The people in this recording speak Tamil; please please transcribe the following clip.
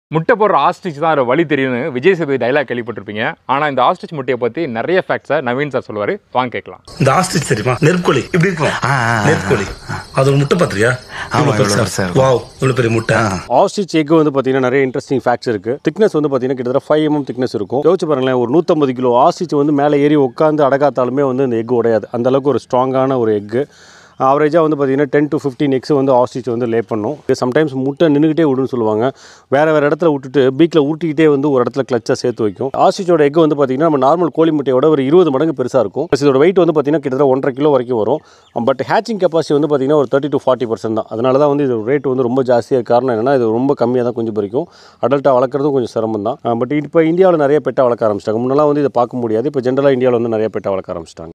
முட்டை போடுற ஆஸ்ட்ரிச் தான் அதோட வழி தெரியும்னு விஜய் சேதுபதி டைலாக் கேள்விப்பட்டிருப்பீங்க ஆனால் இந்த ஆஸ்ட்ரிச் முட்டையை பற்றி நிறைய ஃபேக்ட்ஸை நவீன் சார் சொல்லுவார் வாங்க கேட்கலாம் இந்த ஆஸ்ட்ரிச் தெரியுமா நெற்கோழி இப்படி இருக்கும் ஆ, ஆ, ஆ. நெற்கோழி அது ஒரு முட்டை பாத்திரியா ஆமா, இவ்வளவு இவ்வளவு பெருசா பெருசா இருக்கும். வாவ் இவ்வளவு பெரிய முட்டை ஆஸ்ட்ரிச் எக் வந்து பார்த்தீங்கன்னா நிறைய இன்ட்ரெஸ்டிங் ஃபேக்ட்ஸ் இருக்கு திக்னஸ் வந்து பார்த்தீங்கன்னா கிட்டத்தட்ட ஃபைவ் எம்எம் திக்னஸ் இருக்கும் யோசிச்சு பாருங்களேன் ஒரு நூற்றம்பது கிலோ ஆஸ்ட்ரிச் வந்து மேலே ஏறி உட்காந்து அடகாத்தாலுமே வந்து இந்த எக் உடையாது அந்த அளவுக்கு ஒரு ஸ்ட்ராங்கான ஒரு எக்கு ஆவரேஜாக வந்து பார்த்தீங்கன்னா டென் டு ஃபிஃப்டீன் எக்ஸ் வந்து ஆஸ்ட்ரிச் வந்து லே பண்ணும் சம்டைம்ஸ் முட்டை நின்றுக்கிட்டே விடுன்னு சொல்லுவாங்க வேறு வேறு இடத்துல விட்டுட்டு பீக்கில் ஊட்டிக்கிட்டே வந்து ஒரு இடத்துல கிளச்சாக சேர்த்து வைக்கும் ஆஸ்ட்ரிச்சோட எக் வந்து பார்த்தீங்கன்னா நம்ம நார்மல் கோழி முட்டையோட ஒரு இருபது மடங்கு பெருசாக இருக்கும் Plus இதோட வெயிட் வந்து பார்த்தீங்கன்னா கிட்டத்தட்ட ஒன்றரை கிலோ வரைக்கும் வரும் பட் ஹேச்சிங் கெப்பாசிட்டி வந்து பார்த்தீங்கன்னா ஒரு தேர்ட்டி டு ஃபார்ட்டி பர்சன்ட் தான் அதனால தான் வந்து இது ரேட் வந்து ரொம்ப ஜாஸ்தியாக காரணம் என்னன்னா இது ரொம்ப கம்மியாக தான் கொஞ்சம் பறிக்கும் அடல்ட்டாக வளர்க்குறதும் கொஞ்சம் சிரமம் தான் பட் இப்போ இந்தியாவில் நிறைய பெட்டை வளர்க்க ஆரம்பிச்சிட்டாங்க முன்னெல்லாம் வந்து இதை பார்க்க முடியாது இப்போ ஜென்ரலாக இந்தியாவில் வந்து நிறைய பெட்டை வளர்க்க ஆரம்பிச்சிட்டாங்க